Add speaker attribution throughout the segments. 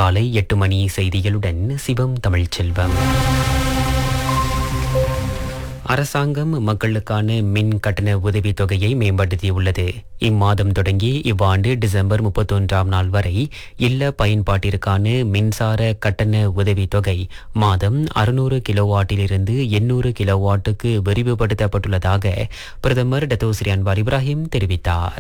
Speaker 1: காலை எட்டு மணி செய்திகளுடன் சிவம் தமிழ்ச்செல்வம் அரசாங்கம் மக்களுக்கான மின் கட்டண உதவித் தொகையை மேம்படுத்தியுள்ளது இம்மாதம் தொடங்கி இவ்வாண்டு டிசம்பர் முப்பத்தொன்றாம் நாள் வரை இல்ல பயன்பாட்டிற்கான மின்சார கட்டண உதவித் தொகை மாதம் அறுநூறு கிலோவாட்டிலிருந்து எண்ணூறு கிலோவாட்டுக்கு விரிவுபடுத்தப்பட்டுள்ளதாக பிரதமர் டத்தோஸ்ரீ அன்வார் இப்ராஹிம் தெரிவித்தார்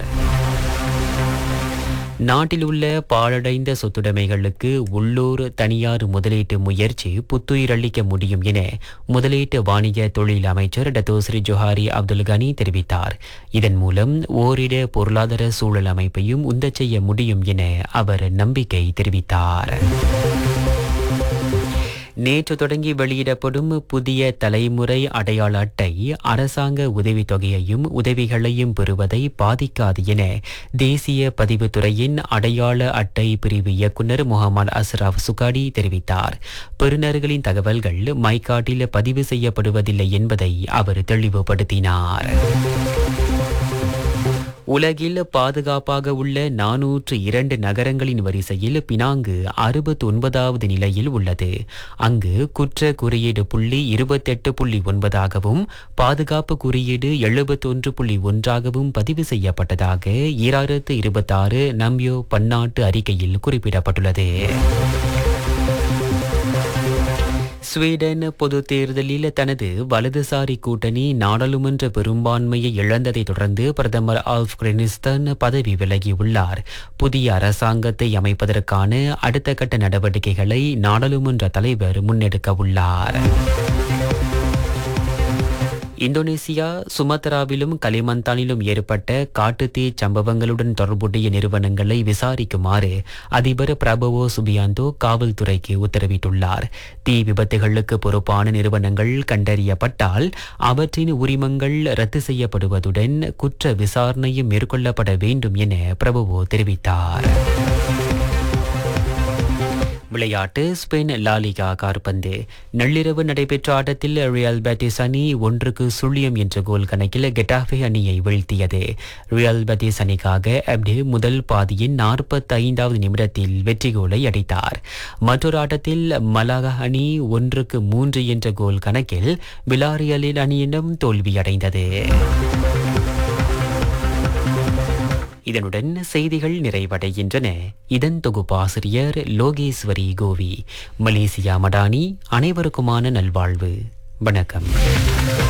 Speaker 1: நாட்டில் உள்ள பாழடைந்த சொத்துடைமைகளுக்கு உள்ளூர் தனியார் முதலீட்டு முயற்சி புத்துயிரளிக்க முடியும் என முதலீட்டு வாணிக தொழில் அமைச்சர் டத்தோஸ்ரீ ஜொஹாரி அப்துல் கனி தெரிவித்தார் இதன் மூலம் ஓரிட பொருளாதார சூழல் அமைப்பையும் உந்தச் செய்ய முடியும் என அவர் நம்பிக்கை தெரிவித்தார் நேற்று தொடங்கி வெளியிடப்படும் புதிய தலைமுறை அடையாள அட்டை அரசாங்க உதவித்தொகையையும் உதவிகளையும் பெறுவதை பாதிக்காது என தேசிய பதிவுத்துறையின் அடையாள அட்டை பிரிவு இயக்குநர் முகமது அஸ்ராப் சுகாடி தெரிவித்தார் பெறுநர்களின் தகவல்கள் மைகாட்டில் பதிவு செய்யப்படுவதில்லை என்பதை அவர் தெளிவுபடுத்தினார் உலகில் பாதுகாப்பாக உள்ள நானூற்று இரண்டு நகரங்களின் வரிசையில் பினாங்கு அறுபத்தி ஒன்பதாவது நிலையில் உள்ளது அங்கு குற்ற குறியீடு புள்ளி இருபத்தெட்டு புள்ளி ஒன்பதாகவும் பாதுகாப்பு குறியீடு எழுபத்தொன்று புள்ளி ஒன்றாகவும் பதிவு செய்யப்பட்டதாக ஈராயிரத்து இருபத்தாறு நம்பியோ பன்னாட்டு அறிக்கையில் குறிப்பிடப்பட்டுள்ளது ஸ்வீடன் பொது தேர்தலில் தனது வலதுசாரி கூட்டணி நாடாளுமன்ற பெரும்பான்மையை இழந்ததை தொடர்ந்து பிரதமர் ஆல்ஃப் கிரெனிஸ்டன் பதவி விலகியுள்ளார் புதிய அரசாங்கத்தை அமைப்பதற்கான அடுத்த கட்ட நடவடிக்கைகளை நாடாளுமன்ற தலைவர் முன்னெடுக்க உள்ளார் இந்தோனேசியா சுமத்ராவிலும் கலிமந்தானிலும் ஏற்பட்ட காட்டுத்தீ சம்பவங்களுடன் தொடர்புடைய நிறுவனங்களை விசாரிக்குமாறு அதிபர் பிரபவோ சுபியாந்தோ காவல்துறைக்கு உத்தரவிட்டுள்ளார் தீ விபத்துகளுக்கு பொறுப்பான நிறுவனங்கள் கண்டறியப்பட்டால் அவற்றின் உரிமங்கள் ரத்து செய்யப்படுவதுடன் குற்ற விசாரணையும் மேற்கொள்ளப்பட வேண்டும் என பிரபுவோ தெரிவித்தார் விளையாட்டு ஸ்பெயின் லாலிகா கார்பந்து நள்ளிரவு நடைபெற்ற ஆட்டத்தில் ரியல் பேட்டிஸ் அணி ஒன்றுக்கு சுழியம் என்ற கோல் கணக்கில் கெட்டாஃபே அணியை வீழ்த்தியது ரியல் பேட்டிஸ் அணிக்காக அப்டே முதல் பாதியின் நாற்பத்தி ஐந்தாவது நிமிடத்தில் வெற்றி கோலை அடித்தார் மற்றொரு ஆட்டத்தில் மலாகா அணி ஒன்றுக்கு மூன்று என்ற கோல் கணக்கில் விலாரியலில் அணியிடம் தோல்வியடைந்தது இதனுடன் செய்திகள் நிறைவடைகின்றன இதன் தொகுப்பாசிரியர் லோகேஸ்வரி கோவி மலேசியா மடானி அனைவருக்குமான நல்வாழ்வு வணக்கம்